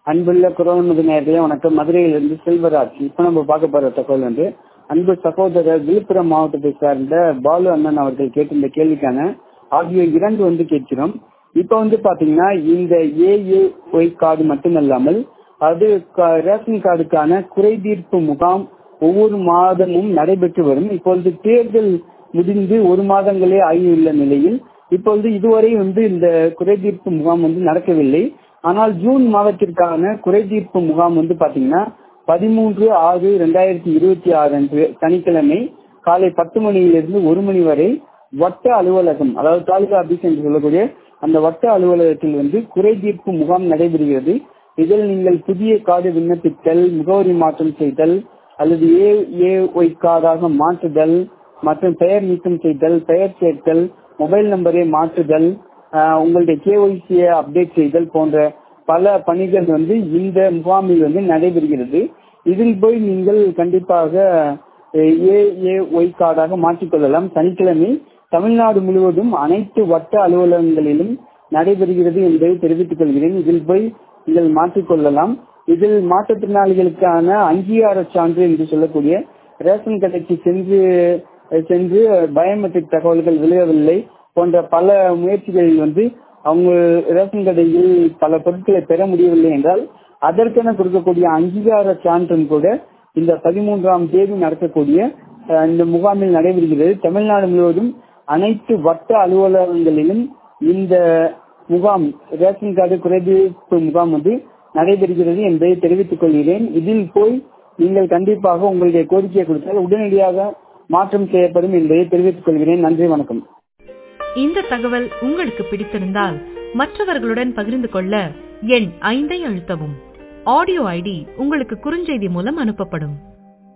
அன்புள்ள குரோனது நேர்களே வணக்கம் மதுரையிலிருந்து செல்வராஜ் இப்ப நம்ம பார்க்க போற தகவல் வந்து அன்பு சகோதரர் விழுப்புரம் மாவட்டத்தை சார்ந்த பாலு அண்ணன் அவர்கள் கேட்டிருந்த கேள்விக்கான ஆகிய இரண்டு வந்து கேட்கிறோம் இப்ப வந்து பாத்தீங்கன்னா இந்த ஏஏஒய் கார்டு மட்டுமல்லாமல் அது க- ரேஷன் கார்டுக்கான குறைதீர்ப்பு முகாம் ஒவ்வொரு மாதமும் நடைபெற்று வரும் இப்பொழுது தேர்தல் முடிந்து ஒரு மாதங்களே ஆகியுள்ள நிலையில் இப்பொழுது இதுவரை வந்து இந்த குறைதீர்ப்பு முகாம் வந்து நடக்கவில்லை ஆனால் ஜூன் மாதத்திற்கான குறைதீர்ப்பு முகாம் வந்து பாத்தீங்கன்னா பதிமூன்று ஆறு ரெண்டாயிரத்தி இருபத்தி ஆறு அன்று சனிக்கிழமை காலை பத்து மணியிலிருந்து ஒரு மணி வரை வட்ட அலுவலகம் அதாவது தாலுகா ஆபீஸ் என்று சொல்லக்கூடிய அந்த வட்ட அலுவலகத்தில் வந்து குறைதீர்ப்பு முகாம் நடைபெறுகிறது இதில் நீங்கள் புதிய கார்டு விண்ணப்பித்தல் முகவரி மாற்றம் செய்தல் அல்லது ஏ ஏ ஒய் கார்டாக மாற்றுதல் மற்றும் பெயர் நீக்கம் செய்தல் பெயர் சேர்த்தல் மொபைல் நம்பரை மாற்றுதல் ஆஹ் உங்களுடைய கேஒய்சியை அப்டேட் செய்தல் போன்ற பல பணிகள் வந்து இந்த முகாமில் வந்து நடைபெறுகிறது இதில் போய் நீங்கள் கண்டிப்பாக ஏ ஏ ஒய் கார்டாக மாற்றிக்கொள்ளலாம் சனிக்கிழமை தமிழ்நாடு முழுவதும் அனைத்து வட்ட அலுவலகங்களிலும் நடைபெறுகிறது என்பதை தெரிவித்துக் கொள்கிறேன் இதில் போய் நீங்கள் மாற்றிக்கொள்ளலாம் இதில் மாற்றுத்திறனாளிகளுக்கான அங்கீகார சான்று என்று சொல்லக்கூடிய ரேஷன் கடைக்கு சென்று சென்று பயோமெட்ரிக் தகவல்கள் விளையவில்லை போன்ற பல முயற்சிகளில் வந்து அவங்க ரேஷன் கடையில் பல பொருட்களை பெற முடியவில்லை என்றால் அதற்கென கொடுக்கக்கூடிய அங்கீகார சான்றும் கூட இந்த பதிமூன்றாம் தேதி நடக்கக்கூடிய அஹ், இந்த முகாமில் நடைபெறுகிறது தமிழ்நாடு முழுவதும் அனைத்து வட்ட அலுவலகங்களிலும் இந்த முகாம் ரேஷன் கார்டு குறைதீர்ப்பு முகாம் வந்து நடைபெறுகிறது என்பதை தெரிவித்துக் கொள்கிறேன் இதில் போய் நீங்கள் கண்டிப்பாக உங்களுடைய கோரிக்கையை கொடுத்தால் உடனடியாக மாற்றம் செய்யப்படும் என்பதை தெரிவித்துக் கொள்கிறேன் நன்றி வணக்கம் இந்த தகவல் உங்களுக்கு பிடித்திருந்தால் மற்றவர்களுடன் பகிர்ந்து கொள்ள எண் ஐந்தை அழுத்தவும் ஆடியோ ஐடி உங்களுக்கு குறுஞ்செய்தி மூலம் அனுப்பப்படும்